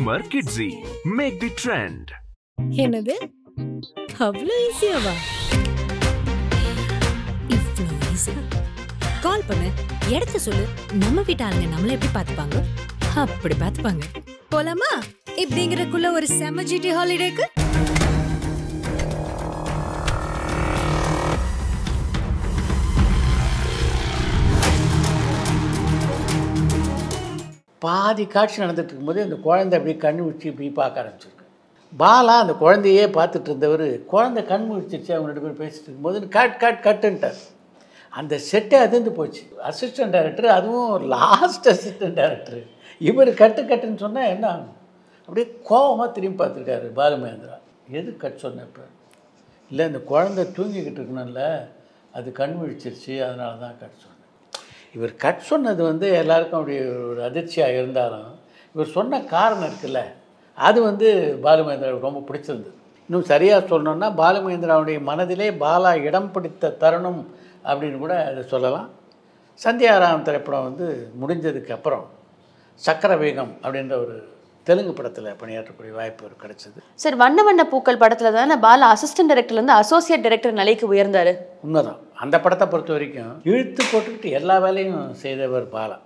Humor Kidsy. Make the trend. என்னது அவ்வளோ ஈஸியாவா இவ்வளோ ஈஸியா கால் பண்ணு இடத்த சொல்லு நம்ம வீட்டு ஆளுங்க நம்மள எப்படி பார்த்துப்பாங்க அப்படி பார்த்துப்பாங்க போலாமா இப்படிங்கிறக்குள்ள ஒரு செம ஜிடி ஹாலிடேக்கு பாதி காட்சி நடந்துட்டு இருக்கும்போது அந்த குழந்தை அப்படியே கண் முழிச்சு இப்படி பார்க்க ஆரம்பிச்சிருக்கு பாலா அந்த குழந்தையே பார்த்துட்டு இருந்தவர் குழந்தை கண் முழிச்சிருச்சு அவங்க ரெண்டு பேரும் பேசிட்டு இருக்கும்போது கட் கட் கட்டுன்ட்டார் அந்த செட்டே அதிர்ந்து போச்சு அசிஸ்டன்ட் டைரக்டர் அதுவும் லாஸ்ட் அசிஸ்டன்ட் டைரக்டர் இவர் கட்டு கட்டுன்னு சொன்னால் என்ன ஆகும் அப்படியே கோவமாக திரும்பி பார்த்துருக்காரு பாலுமகேந்திரா எது கட் சொன்ன இப்போ இல்லை இந்த குழந்தை தூங்கிக்கிட்டு இருக்கணும்ல அது கண் விழிச்சிருச்சு அதனால தான் கட் சொன்னேன் இவர் கட் சொன்னது வந்து எல்லாருக்கும் அப்படி ஒரு அதிர்ச்சியாக இருந்தாலும் இவர் சொன்ன காரணம் இருக்குல்ல அது வந்து பாலுமகேந்திராவுக்கு ரொம்ப பிடிச்சிருந்தது இன்னும் சரியாக சொல்லணும்னா பாலுமகேந்திராவுடைய மனதிலே பாலா இடம் பிடித்த தருணம் அப்படின்னு கூட அதை சொல்லலாம் சந்தியாராம் திரைப்படம் வந்து முடிஞ்சதுக்கு அப்புறம் சக்கரவேகம் அப்படின்ற ஒரு தெலுங்கு படத்தில் பணியாற்றக்கூடிய வாய்ப்பு ஒரு கிடைச்சது சார் வண்ண வண்ண பூக்கள் படத்துல தானே பாலா அசிஸ்டன்ட் டைரக்டர்ல இருந்து அசோசியேட் டைரக்டர் நிலைக்கு உயர்ந்தாரு உண்மைதான் அந்த படத்தை பொறுத்த வரைக்கும் இழுத்து போட்டுக்கிட்டு எல்லா வேலையும் செய்தவர் பாலா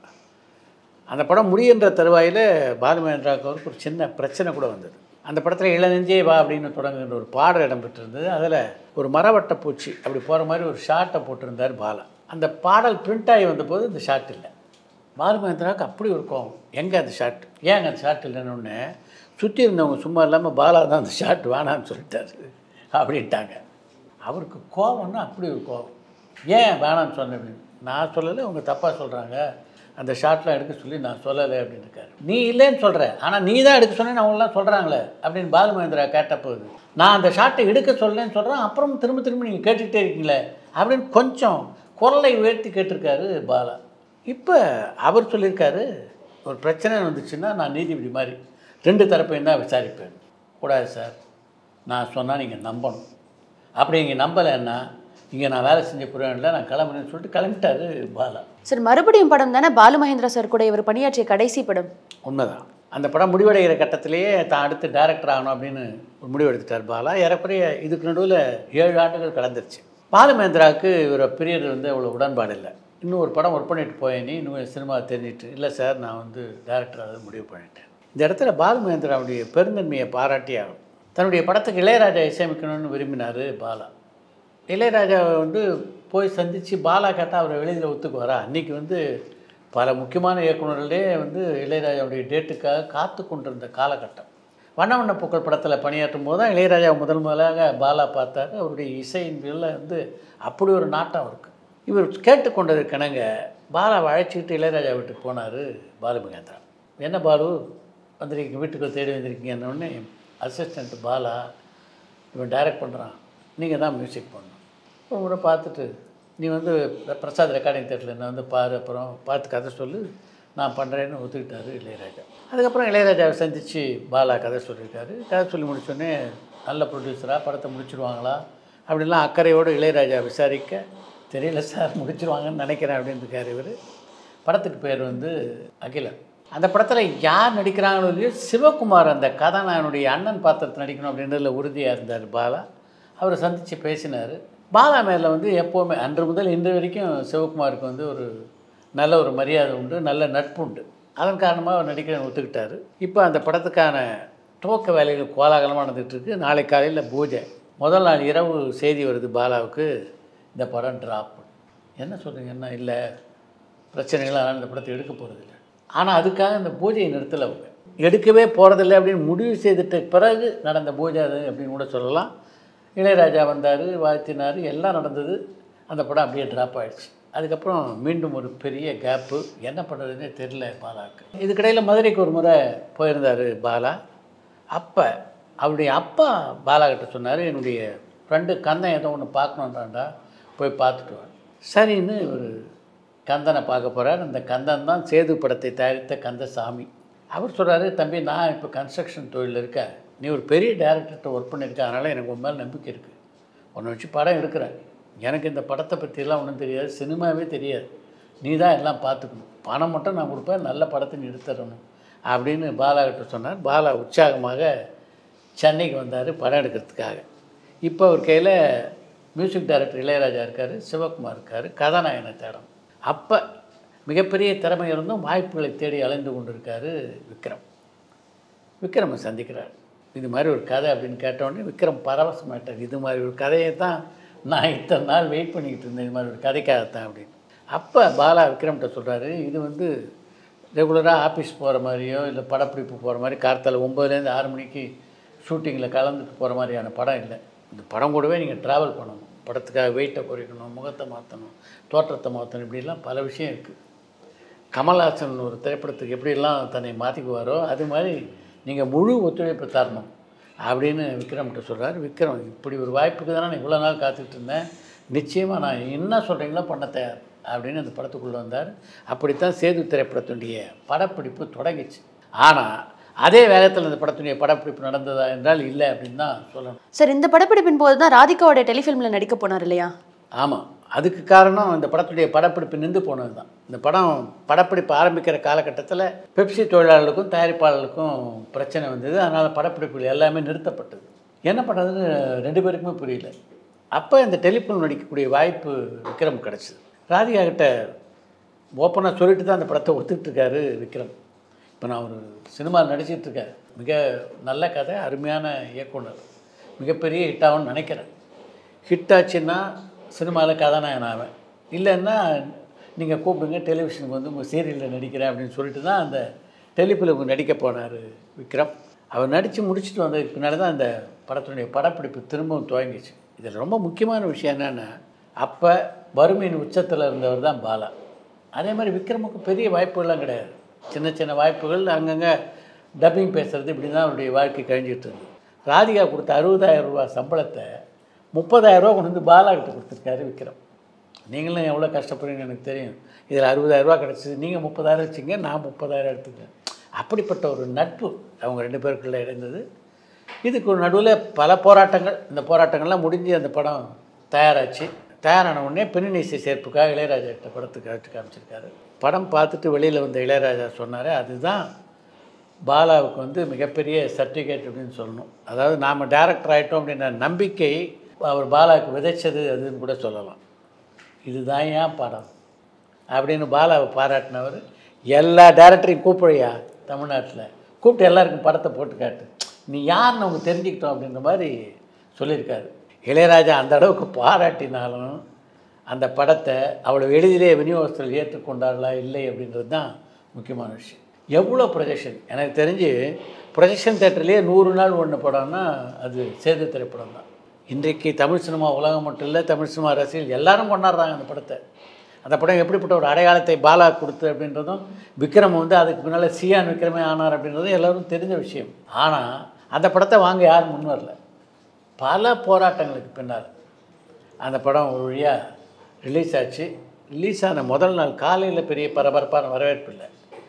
அந்த படம் முடிகின்ற தருவாயில் பாலுமகேந்திராவுக்கு அவருக்கு ஒரு சின்ன பிரச்சனை கூட வந்தது அந்த படத்தில் இளநெஞ்சே வா அப்படின்னு தொடங்குகின்ற ஒரு பாடல் இடம்பெற்றிருந்தது அதில் ஒரு மரவட்ட பூச்சி அப்படி போகிற மாதிரி ஒரு ஷார்ட்டை போட்டிருந்தார் பாலா அந்த பாடல் பிரிண்ட் ஆகி வந்தபோது இந்த ஷாட் இல்லை பாலுமகேந்திராவுக்கு அப்படி ஒரு கோவம் எங்கே அந்த ஷாட் ஏங்க அந்த ஷாட் இல்லைன்னு ஒன்று சுற்றி இருந்தவங்க சும்மா இல்லாமல் பாலா தான் அந்த ஷாட் வேணான்னு சொல்லிட்டாரு அப்படின்ட்டாங்க அவருக்கு கோவம்னா அப்படி ஒரு கோவம் ஏன் வேணாம்னு சொன்னேன் நான் சொல்லலை அவங்க தப்பாக சொல்கிறாங்க அந்த ஷாட்லாம் எடுக்க சொல்லி நான் சொல்லலை அப்படின்னு இருக்காரு நீ இல்லைன்னு சொல்கிற ஆனால் நீ தான் எடுக்க சொன்னேன்னு அவங்களாம் சொல்கிறாங்களே அப்படின்னு பாலுமகேந்திரா கேட்டபோது நான் அந்த ஷாட்டை எடுக்க சொல்லலைன்னு சொல்கிறேன் அப்புறம் திரும்ப திரும்ப நீங்கள் கேட்டுக்கிட்டே இருக்கீங்களே அப்படின்னு கொஞ்சம் குரலை உயர்த்தி கேட்டிருக்காரு பாலா இப்போ அவர் சொல்லியிருக்காரு ஒரு பிரச்சனை வந்துச்சுன்னா நான் நீதிபதி மாதிரி ரெண்டு தரப்பையும் தான் விசாரிப்பேன் கூடாது சார் நான் சொன்னால் நீங்கள் நம்பணும் அப்படி இங்கே நம்பலைன்னா இங்கே நான் வேலை செஞ்ச புரியல நான் கிளம்புறேன்னு சொல்லிட்டு கிளம்பிட்டாரு பாலா சார் மறுபடியும் படம் தானே பாலு மகேந்திரா சார் கூட இவர் பணியாற்றிய கடைசி படம் உண்மைதான் அந்த படம் முடிவடைகிற கட்டத்திலேயே தான் அடுத்து டைரக்டர் ஆகணும் அப்படின்னு ஒரு முடிவு எடுத்துட்டார் பாலா ஏறக்குறைய இதுக்கு நடுவில் ஏழு ஆண்டுகள் கடந்துருச்சு பாலுமேந்திராவுக்கு இவரை பிரியது வந்து அவ்வளோ உடன்பாடு இல்லை இன்னும் ஒரு படம் ஒர்க் பண்ணிட்டு போயேன் நீ இன்னும் சினிமா தெரிஞ்சிட்டு இல்லை சார் நான் வந்து டேரக்டராக முடிவு பண்ணிட்டேன் இந்த இடத்துல பாலுமேந்திராவுடைய பெருந்தன்மையை பாராட்டி ஆகணும் தன்னுடைய படத்துக்கு இளையராஜா இசையமைக்கணும்னு விரும்பினார் பாலா இளையராஜாவை வந்து போய் சந்தித்து பாலா கேட்டால் அவர் வெளியில் ஒத்துக்குவாரா அன்றைக்கி வந்து பல முக்கியமான இயக்குநர்களே வந்து இளையராஜாவுடைய டேட்டுக்காக காத்து கொண்டிருந்த காலகட்டம் வண்ண வண்ண பூக்கள் படத்தில் பணியாற்றும் போது தான் இளையராஜா முதல் முதலாக பாலா பார்த்தாரு அவருடைய இசையின் மேல வந்து அப்படி ஒரு நாட்டம் இருக்கு இவர் கேட்டுக்கொண்டதுக்கிணங்க பாலாவை அழைச்சிக்கிட்டு இளையராஜா வீட்டுக்கு போனார் பாலுமகேந்திரா என்ன பாலு வந்திருக்கீங்க வீட்டுக்கு தேடி வந்திருக்கீங்கன்னொடனே அசிஸ்டண்ட் பாலா இவன் டைரக்ட் பண்ணுறான் நீங்கள் தான் மியூசிக் பண்ணணும் ஒரு முறை பார்த்துட்டு நீ வந்து பிரசாத் ரெக்கார்டிங் தேட்டரில் என்ன வந்து பாரு அப்புறம் பார்த்து கதை சொல்லு நான் பண்ணுறேன்னு ஒத்துக்கிட்டாரு இளையராஜா அதுக்கப்புறம் இளையராஜாவை சந்தித்து பாலா கதை சொல்லியிருக்காரு கதை சொல்லி முடிச்சோடனே நல்ல ப்ரொடியூசராக படத்தை முடிச்சிருவாங்களா அப்படின்லாம் அக்கறையோடு இளையராஜா விசாரிக்க தெரியல சார் முடிச்சிருவாங்கன்னு நினைக்கிறேன் அப்படின்னு இருக்கார் இவர் படத்துக்கு பேர் வந்து அகிலன் அந்த படத்தில் யார் நடிக்கிறாங்களோ இல்லையோ சிவகுமார் அந்த கதாநாயகனுடைய அண்ணன் பாத்திரத்தை நடிக்கணும் அப்படின்றதுல உறுதியாக இருந்தார் பாலா அவரை சந்தித்து பேசினார் பாலா மேலே வந்து எப்போவுமே அன்று முதல் இன்று வரைக்கும் சிவகுமாருக்கு வந்து ஒரு நல்ல ஒரு மரியாதை உண்டு நல்ல நட்பு உண்டு அதன் காரணமாக அவர் நடிக்கிறேன் ஒத்துக்கிட்டாரு இப்போ அந்த படத்துக்கான துவக்க வேலைகள் கோலாகலமாக நடந்துகிட்டு இருக்கு நாளை காலையில் பூஜை முதல் நாள் இரவு செய்தி வருது பாலாவுக்கு இந்த படம் ட்ராப் என்ன சொல்கிறீங்கன்னா இல்லை பிரச்சனைகளால் இந்த படத்தை எடுக்க போகிறதில்ல ஆனால் அதுக்காக இந்த பூஜையை நிறுத்தலை அவங்க எடுக்கவே போகிறதில்ல அப்படின்னு முடிவு செய்துட்ட பிறகு நடந்த பூஜை அது அப்படின்னு கூட சொல்லலாம் இளையராஜா வந்தார் வாழ்த்தினார் எல்லாம் நடந்தது அந்த படம் அப்படியே ட்ராப் ஆயிடுச்சு அதுக்கப்புறம் மீண்டும் ஒரு பெரிய கேப்பு என்ன பண்ணுறதுனே தெரில பாலாவுக்கு இதுக்கிடையில் மதுரைக்கு ஒரு முறை போயிருந்தார் பாலா அப்போ அவருடைய அப்பா பாலா கிட்ட சொன்னார் என்னுடைய ஃப்ரெண்டு கந்தன் ஏதோ ஒன்று பார்க்கணுன்றாண்டா போய் பார்த்துட்டு வா சரின்னு ஒரு கந்தனை பார்க்க போகிறார் அந்த கந்தன் தான் சேது படத்தை தயாரித்த கந்தசாமி அவர் சொல்கிறாரு தம்பி நான் இப்போ கன்ஸ்ட்ரக்ஷன் தொழிலில் இருக்கேன் நீ ஒரு பெரிய டேரக்டர்கிட்ட ஒர்க் பண்ணியிருக்க அதனால் எனக்கு உன் மேலே நம்பிக்கை இருக்குது உன்னை வச்சு படம் எடுக்கிறேன் எனக்கு இந்த படத்தை பற்றியெல்லாம் ஒன்றும் தெரியாது சினிமாவே தெரியாது நீ தான் எல்லாம் பார்த்துக்கணும் பணம் மட்டும் நான் கொடுப்பேன் நல்ல படத்தை நீ எடுத்துடணும் அப்படின்னு பாலா கிட்ட சொன்னார் பாலா உற்சாகமாக சென்னைக்கு வந்தார் படம் எடுக்கிறதுக்காக இப்போ அவர் கையில் மியூசிக் டைரக்டர் இளையராஜா இருக்கார் சிவகுமார் இருக்கார் கதாநாயகனை தேடம் அப்போ மிகப்பெரிய திறமை இருந்தும் வாய்ப்புகளை தேடி அலைந்து கொண்டிருக்காரு விக்ரம் விக்ரமை சந்திக்கிறார் இது மாதிரி ஒரு கதை அப்படின்னு கேட்டோடனே விக்ரம் பரவசமாயிட்டார் இது மாதிரி ஒரு கதையை தான் நான் இத்தனை நாள் வெயிட் பண்ணிக்கிட்டு இருந்தேன் இது மாதிரி ஒரு கதைக்காகத்தான் அப்படின்னு அப்போ பாலா விக்ரம்கிட்ட சொல்கிறாரு இது வந்து ரெகுலராக ஆஃபீஸ் போகிற மாதிரியோ இல்லை படப்பிடிப்பு போகிற மாதிரி கார்த்தால ஒம்பதுலேருந்து ஆறு மணிக்கு ஷூட்டிங்கில் கலந்துட்டு போகிற மாதிரியான படம் இல்லை இந்த படம் கூடவே நீங்கள் ட்ராவல் பண்ணணும் படத்துக்காக வெயிட்டை குறைக்கணும் முகத்தை மாற்றணும் தோற்றத்தை மாற்றணும் இப்படிலாம் பல விஷயம் இருக்குது கமல்ஹாசன் ஒரு திரைப்படத்துக்கு எப்படியெல்லாம் தன்னை மாற்றிக்குவாரோ அது மாதிரி நீங்கள் முழு ஒத்துழைப்பு தரணும் அப்படின்னு விக்ரம்கிட்ட சொல்கிறார் விக்ரம் இப்படி ஒரு வாய்ப்புக்கு தானே நான் இவ்வளோ நாள் காத்துக்கிட்டு இருந்தேன் நிச்சயமாக நான் என்ன சொல்கிறீங்களோ பண்ண தயார் அப்படின்னு அந்த படத்துக்குள்ளே வந்தார் அப்படித்தான் சேது திரைப்படத்துடைய படப்பிடிப்பு தொடங்கிச்சு ஆனால் அதே வேகத்தில் இந்த படத்துடைய படப்பிடிப்பு நடந்ததா என்றால் இல்லை அப்படின்னு தான் சொல்லணும் சார் இந்த படப்பிடிப்பின் போது தான் ராதிகாவோட டெலிஃபிலிமில் நடிக்க போனார் இல்லையா ஆமாம் அதுக்கு காரணம் இந்த படத்துடைய படப்பிடிப்பு நின்று போனது தான் இந்த படம் படப்பிடிப்பு ஆரம்பிக்கிற காலகட்டத்தில் பெப்சி தொழிலாளர்களுக்கும் தயாரிப்பாளர்களுக்கும் பிரச்சனை வந்தது அதனால் படப்பிடிப்புகள் எல்லாமே நிறுத்தப்பட்டது என்ன பண்ணுறதுன்னு ரெண்டு பேருக்குமே புரியல அப்போ இந்த டெலிஃபோன் நடிக்கக்கூடிய வாய்ப்பு விக்ரம் கிடச்சிது ராதிகா கிட்ட ஓப்பனாக சொல்லிட்டு தான் அந்த படத்தை ஒத்துக்கிட்டு இருக்காரு விக்ரம் இப்போ நான் ஒரு சினிமாவில் நடிச்சிட்டு இருக்கேன் மிக நல்ல கதை அருமையான இயக்குனர் மிகப்பெரிய ஹிட்டாகும்னு நினைக்கிறேன் ஹிட் ஆச்சுன்னா சினிமாவில் கதாநாயகன் ஆவேன் இல்லைன்னா நீங்கள் கூப்பிடுங்க டெலிவிஷனுக்கு வந்து உங்கள் சீரியலில் நடிக்கிறேன் அப்படின்னு சொல்லிட்டு தான் அந்த டெலிஃபிலிமுக்கு நடிக்க போனார் விக்ரம் அவர் நடித்து முடிச்சுட்டு வந்ததுக்கு பின்னாடி தான் அந்த படத்தினுடைய படப்பிடிப்பு திரும்பவும் துவங்கிச்சு இதில் ரொம்ப முக்கியமான விஷயம் என்னென்னா அப்போ வறுமையின் உச்சத்தில் இருந்தவர் தான் பாலா அதே மாதிரி விக்ரமுக்கு பெரிய வாய்ப்புகள்லாம் கிடையாது சின்ன சின்ன வாய்ப்புகள் அங்கங்கே டப்பிங் பேசுகிறது இப்படி தான் அவருடைய வாழ்க்கை கழிஞ்சிட்டு இருந்தது ராதிகா கொடுத்த அறுபதாயிரம் ரூபாய் சம்பளத்தை முப்பதாயிரம் ரூபா கொண்டு வந்து பாலா கிட்ட கொடுத்துருக்காரு விக்ரம் நீங்களும் எவ்வளோ கஷ்டப்படுறீங்கன்னு எனக்கு தெரியும் இதில் அறுபதாயிரரூபா கிடச்சிது நீங்கள் முப்பதாயிரம் வச்சிங்க நான் முப்பதாயிரம் எடுத்துக்கிறேன் அப்படிப்பட்ட ஒரு நட்பு அவங்க ரெண்டு பேருக்குள்ளே இருந்தது இதுக்கு நடுவில் பல போராட்டங்கள் இந்த போராட்டங்கள்லாம் முடிஞ்சு அந்த படம் தயாராச்சு தயாரான உடனே பின்னணி இசை சேர்ப்புக்காக இளையராஜா கிட்ட படத்துக்கு அழைச்சி காமிச்சிருக்காரு படம் பார்த்துட்டு வெளியில் வந்த இளையராஜா சொன்னார் அதுதான் பாலாவுக்கு வந்து மிகப்பெரிய சர்டிஃபிகேட் அப்படின்னு சொல்லணும் அதாவது நாம் டேரக்டர் ஆகிட்டோம் அப்படின்ற நம்பிக்கை அவர் பாலாவுக்கு விதைச்சது அதுன்னு கூட சொல்லலாம் இதுதான் ஏன் படம் அப்படின்னு பாலாவை பாராட்டினவர் எல்லா டேரக்டரையும் கூப்பிடுறியா தமிழ்நாட்டில் கூப்பிட்டு எல்லாருக்கும் படத்தை போட்டு காட்டு நீ யாருன்னு அவங்க தெரிஞ்சுக்கிட்டோம் அப்படின்ற மாதிரி சொல்லியிருக்காரு இளையராஜா அந்த அளவுக்கு பாராட்டினாலும் அந்த படத்தை அவ்வளோ எளிதிலே விநியோகஸ்தர்கள் ஏற்றுக்கொண்டார்களா இல்லை அப்படின்றது தான் முக்கியமான விஷயம் எவ்வளோ ப்ரொஜெக்ஷன் எனக்கு தெரிஞ்சு ப்ரொஜெக்ஷன் தேட்டர்லேயே நூறு நாள் ஒன்று படம்னா அது சேது திரைப்படம் தான் இன்றைக்கு தமிழ் சினிமா உலகம் மட்டும் இல்லை தமிழ் சினிமா ரசிகர்கள் எல்லாரும் கொண்டாடுறாங்க அந்த படத்தை அந்த படம் எப்படிப்பட்ட ஒரு அடையாளத்தை பாலா கொடுத்து அப்படின்றதும் விக்ரம் வந்து அதுக்கு பின்னால் சியான் விக்ரமே ஆனார் அப்படின்றதும் எல்லோரும் தெரிஞ்ச விஷயம் ஆனால் அந்த படத்தை வாங்க யாரும் முன் வரல பல போராட்டங்களுக்கு பின்னால் அந்த படம் ஒரு வழியாக ரிலீஸ் ஆச்சு ரிலீஸ் ஆன முதல் நாள் காலையில் பெரிய பரபரப்பான வரவேற்பு இல்லை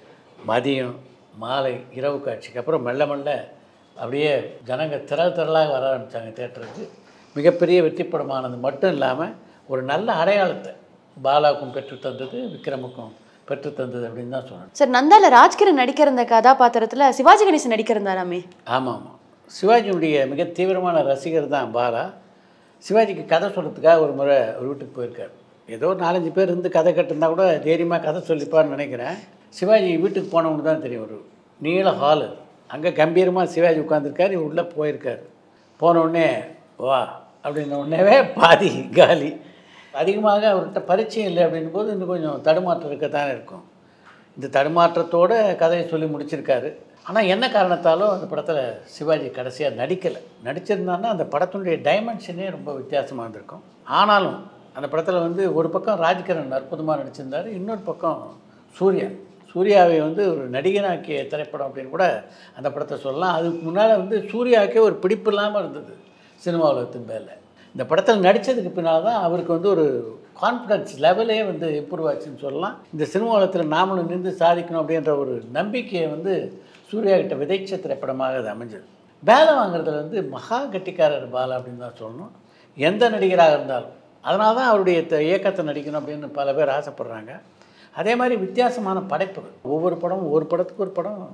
மதியம் மாலை இரவு காட்சிக்கு அப்புறம் மெல்ல மெல்ல அப்படியே ஜனங்க திரள் திரளாக வர ஆரம்பித்தாங்க தேட்டருக்கு மிகப்பெரிய வெற்றி படமானது மட்டும் இல்லாமல் ஒரு நல்ல அடையாளத்தை பாலாவுக்கும் பெற்று தந்தது விக்ரமுக்கும் பெற்று தந்தது அப்படின்னு தான் சொல்லணும் சார் நந்தால ராஜ்கிரண் நடிக்கிற இந்த கதாபாத்திரத்துல சிவாஜி கணேசன் நடிக்கிறந்தாராமே ஆமாம் ஆமாம் சிவாஜியுடைய மிக தீவிரமான ரசிகர் தான் பாலா சிவாஜிக்கு கதை சொல்கிறதுக்காக ஒரு முறை ஒரு வீட்டுக்கு போயிருக்கார் ஏதோ ஒரு நாலஞ்சு பேர் இருந்து கதை கட்டிருந்தா கூட தைரியமாக கதை சொல்லிப்பான்னு நினைக்கிறேன் சிவாஜி வீட்டுக்கு போனவங்க தான் தெரியும் ஒரு நீள ஹாலு அங்கே கம்பீரமாக சிவாஜி உட்காந்துருக்காரு இவர் உள்ளே போயிருக்கார் போன உடனே வா அப்படின்ன உடனேவே பாதி காலி அதிகமாக அவர்கிட்ட பரிச்சயம் இல்லை அப்படின்னும் போது இன்னும் கொஞ்சம் தடுமாற்றம் இருக்கத்தானே இருக்கும் இந்த தடுமாற்றத்தோட கதையை சொல்லி முடிச்சிருக்காரு ஆனால் என்ன காரணத்தாலோ அந்த படத்தில் சிவாஜி கடைசியாக நடிக்கலை நடிச்சிருந்தாருன்னா அந்த படத்தினுடைய டைமென்ஷனே ரொம்ப வித்தியாசமாக இருந்திருக்கும் ஆனாலும் அந்த படத்தில் வந்து ஒரு பக்கம் ராஜ்கிரண் அற்புதமாக நடிச்சிருந்தார் இன்னொரு பக்கம் சூர்யா சூர்யாவை வந்து ஒரு நடிகனாக்கிய திரைப்படம் அப்படின்னு கூட அந்த படத்தை சொல்லலாம் அதுக்கு முன்னால் வந்து சூர்யாவுக்கே ஒரு பிடிப்பு இல்லாமல் இருந்தது சினிமா உலகத்தின் பேரில் இந்த படத்தில் நடித்ததுக்கு பின்னால் தான் அவருக்கு வந்து ஒரு கான்ஃபிடன்ஸ் லெவலே வந்து இம்ப்ரூவ் ஆச்சுன்னு சொல்லலாம் இந்த சினிமா உலகத்தில் நாமளும் நின்று சாதிக்கணும் அப்படின்ற ஒரு நம்பிக்கையை வந்து சூர்யா கிட்ட விதைச்ச திரைப்படமாக அது அமைஞ்சது வேலை வாங்குறதுல வந்து மகா கட்டிக்காரர் பாலா அப்படின்னு தான் சொல்லணும் எந்த நடிகராக இருந்தாலும் அதனால தான் அவருடைய த- இயக்கத்தை நடிக்கணும் அப்படின்னு பல பேர் ஆசைப்படுறாங்க அதே மாதிரி வித்தியாசமான படைப்புகள் ஒவ்வொரு படமும் ஒரு படத்துக்கு ஒரு படம்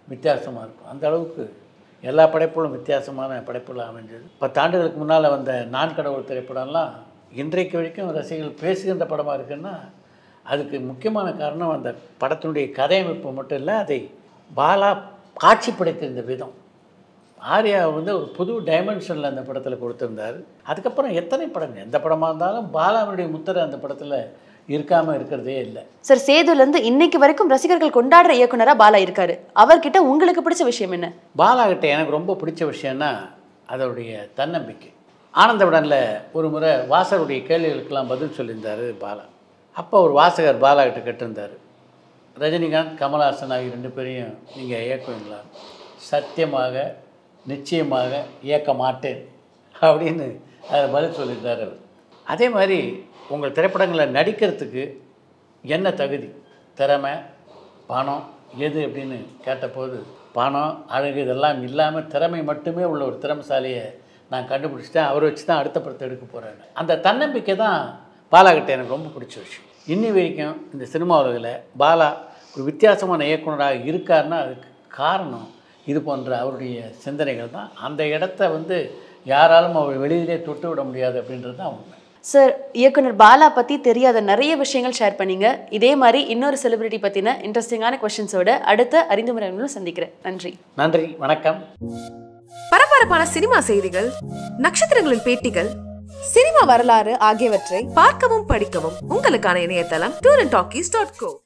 வித்தியாசமாக இருக்கும் அந்த அளவுக்கு எல்லா படைப்புகளும் வித்தியாசமான படைப்புகள் அமைஞ்சது பத்தாண்டுகளுக்கு முன்னால் வந்த நான் கடவுள் திரைப்படம்லாம் இன்றைக்கு வரைக்கும் ரசிகர்கள் பேசுகின்ற படமாக இருக்குன்னா அதுக்கு முக்கியமான காரணம் அந்த படத்தினுடைய கதையமைப்பு மட்டும் இல்லை அதை பாலா காட்சிப்படுத்தியிருந்த விதம் ஆர்யா வந்து ஒரு புது டைமென்ஷனில் அந்த படத்தில் கொடுத்துருந்தார் அதுக்கப்புறம் எத்தனை படங்கள் எந்த படமாக இருந்தாலும் பாலாவுடைய முத்திரை அந்த படத்தில் இருக்காமல் இருக்கிறதே இல்லை சார் சேதுல இருந்து இன்னைக்கு வரைக்கும் ரசிகர்கள் கொண்டாடுற இயக்குனரா பாலா இருக்காரு அவர்கிட்ட உங்களுக்கு பிடிச்ச விஷயம் என்ன பாலாகிட்ட எனக்கு ரொம்ப பிடிச்ச விஷயம்னா அதோடைய தன்னம்பிக்கை ஆனந்த விடனில் ஒரு முறை வாசகருடைய கேள்விகளுக்கெல்லாம் பதில் சொல்லியிருந்தார் பாலா அப்போ ஒரு வாசகர் பாலாகிட்ட கேட்டிருந்தார் ரஜினிகாந்த் கமல்ஹாசன் ஆகிய ரெண்டு பேரையும் நீங்கள் இயக்குவீங்களா சத்தியமாக நிச்சயமாக இயக்க மாட்டேன் அப்படின்னு அதில் பதில் சொல்லியிருந்தார் அவர் அதே மாதிரி உங்கள் திரைப்படங்களில் நடிக்கிறதுக்கு என்ன தகுதி திறமை பணம் எது அப்படின்னு கேட்டபோது பணம் அழகு இதெல்லாம் இல்லாமல் திறமை மட்டுமே உள்ள ஒரு திறமைசாலியை நான் கண்டுபிடிச்சிட்டேன் அவரை வச்சு தான் அடுத்த படத்தை எடுக்க போகிறேன் அந்த தன்னம்பிக்கை தான் பாலாகிட்ட எனக்கு ரொம்ப பிடிச்ச விஷயம் இன்னி வரைக்கும் இந்த சினிமா உலகில் பாலா ஒரு வித்தியாசமான இயக்குனராக இருக்காருன்னா அதுக்கு காரணம் இது போன்ற அவருடைய சிந்தனைகள் தான் அந்த இடத்த வந்து யாராலும் அவர் வெளியிலே தொட்டு விட முடியாது அப்படின்றது தான் உண்மை சார் இயக்குனர் பாலா பத்தி தெரியாத நிறைய விஷயங்கள் ஷேர் பண்ணீங்க இதே மாதிரி இன்னொரு செலிபிரிட்டி பத்தின இன்ட்ரெஸ்டிங்கான கொஸ்டின்ஸோட அடுத்த அறிந்து முறைகளும் சந்திக்கிறேன் நன்றி நன்றி வணக்கம் பரபரப்பான சினிமா செய்திகள் நட்சத்திரங்களின் பேட்டிகள் சினிமா வரலாறு ஆகியவற்றை பார்க்கவும் படிக்கவும் உங்களுக்கான இணையதளம் tour and talkies dot go